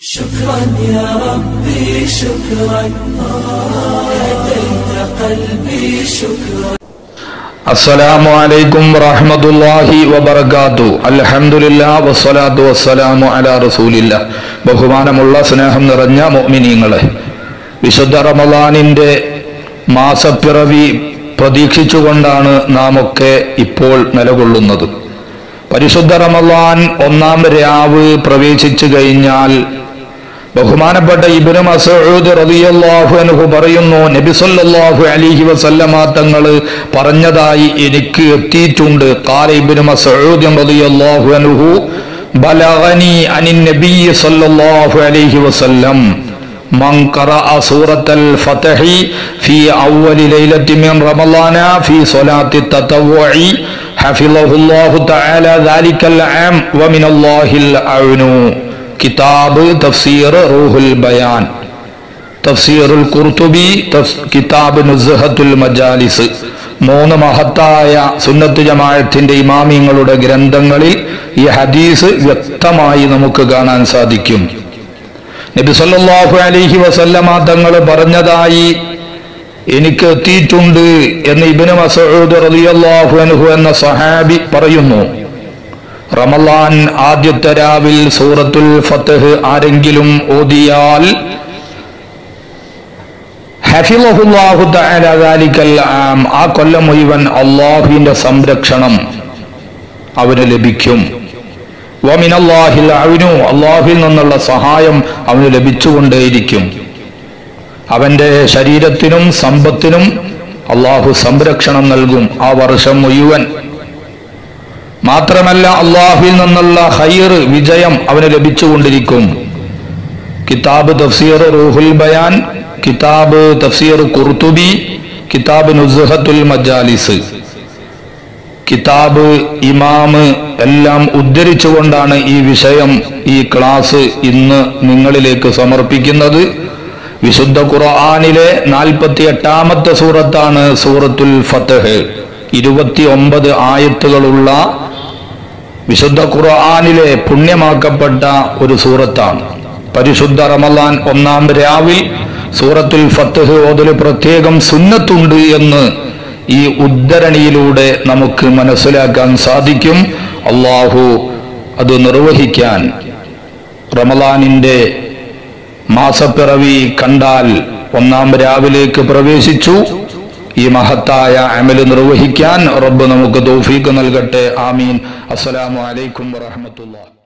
شكرا يا ربي شكرا هديت قلبي شكرا അസ്സലാമു അലൈക്കും വറഹ്മത്തുള്ളാഹി വബറകാത്തു അൽഹംദുലില്ലാ വസ്സലാത്തു വസ്സലാമു അലാ റസൂലില്ല ബഹുമാനമുള്ള സ്നേഹം നിറഞ്ഞ മുഅ്മിനീങ്ങളെ വിശുദ്ധ റമദാനിന്റെ മാസപ്പിറവി പ്രതീക്ഷിച്ചുകൊണ്ടാണ് നാം ഒക്കെ ഇപ്പോൾ നിലകൊള്ളുന്നത് പരിശുദ്ധ റമദാൻ ഒന്നാം രാവ് പ്രവേശിച്ചു കഴിഞ്ഞാൽ ബഹുമാനപ്പെട്ട ഇബ്നു മസ്ഊദ് റളിയല്ലാഹു അൻഹു പറയുന്നു നബി സല്ലല്ലാഹു അലൈഹി വസല്ലമ തങ്ങൾ പറഞ്ഞതായി എനിക്ക് എത്തിയിട്ടുണ്ട് ഖാല ഇബ്നു മസ്ഊദ് റളിയല്ലാഹു അൻഹു ബലഗനി അനിൻ നബി സല്ലല്ലാഹു അലൈഹി വസല്ലം من قرأ سورة الفتح في أول ليلة من رمضان في صلاة التطوع حفظه الله تعالى ذلك العام ومن الله العون കിതാബ് തഫ്സീർ റൂഹുൽ ബയാൻ തഫ്സീറുൽ ഖുർത്തുബി തഫ്- കിതാബ് നുസ്ഹത്തുൽ മജാലിസ് മൂന്ന് മഹത്തായ സുന്നത്ത് ജമാഅത്തിന്റെ ഇമാമിങ്ങളുടെ ഗ്രന്ഥങ്ങളിൽ ഈ ഹദീസ് വ്യക്തമായി നമുക്ക് കാണാൻ സാധിക്കും നബി സല്ലല്ലാഹു അലൈഹി വസല്ലമ തങ്ങൾ പറഞ്ഞതായി എനിക്ക് എത്തിയിട്ടുണ്ട് എന്ന് ഇബ്നു മസ്ഊദ് റളിയല്ലാഹു അൻഹു എന്ന സഹാബി പറയുന്നു റമലാൻ ആദ്യത്തെ രാവിൽ സൂറത്തുൽ ഫത്തഹ് ആരെങ്കിലും ഓതിയാൽ ഹഫിളഹുല്ലാഹു തആല ദാലിക്കൽ ആം ആ കൊല്ലം മുഴുവൻ അള്ളാഹുവിന്റെ സംരക്ഷണം അവന് ലഭിക്കും വമിനല്ലാഹിൽ അവനു അള്ളാഹുവിൽ നിന്നുള്ള സഹായം അവന് ലഭിച്ചുകൊണ്ടേയിരിക്കും അവന്റെ ശരീരത്തിനും സമ്പത്തിനും അള്ളാഹു സംരക്ഷണം നൽകും ആ വർഷം മുഴുവൻ മാത്രമല്ല അള്ളാഹുവിൽ നിന്നുള്ള ഹൈർ വിജയം അവന് ലഭിച്ചുകൊണ്ടിരിക്കും കിതാബ് തഫ്സീർ റൂഹുൽ ബയാൻ കിതാബ് തഫ്സീർ ഖുർത്തുബി കിതാബ് നുസ്ഹത്തുൽ മജാലിസ് കിതാബ് ഇമാമ് എല്ലാം ഉദ്ധരിച്ചുകൊണ്ടാണ് ഈ വിഷയം ഈ ക്ലാസ് ഇന്ന് നിങ്ങളിലേക്ക് സമർപ്പിക്കുന്നത് വിശുദ്ധ ഖുർആനിലെ നാൽപ്പത്തി എട്ടാമത്തെ സൂറത്താണ് സൂറത്തുൽ ഫത്തഹ് ഇരുപത്തി ഒമ്പത് ആയത്തുകളുള്ള വിശുദ്ധ ഖുർആനിലെ പുണ്യമാക്കപ്പെട്ട ഒരു സൂറത്താണ് പരിശുദ്ധ റമലാൻ ഒന്നാം രാവിൽ സൂറത്തുൽ ഫത്തഹ് ഓതല് പ്രത്യേകം സുന്നത്തുണ്ട് എന്ന് ഈ ഉദ്ധരണിയിലൂടെ നമുക്ക് മനസ്സിലാക്കാൻ സാധിക്കും അള്ളാഹു അത് നിർവഹിക്കാൻ റമലാനിന്റെ മാസപ്പിറവി കണ്ടാൽ ഒന്നാം രാവിലേക്ക് പ്രവേശിച്ചു ഈ മഹത്തായ അമല് നിർവഹിക്കാൻ റബ്ബ് നമുക്ക് തൗഫീഖ് നൽകട്ടെ ആമീൻ അസ്സലാമു അലൈക്കും വറഹ്മത്തുള്ളാഹി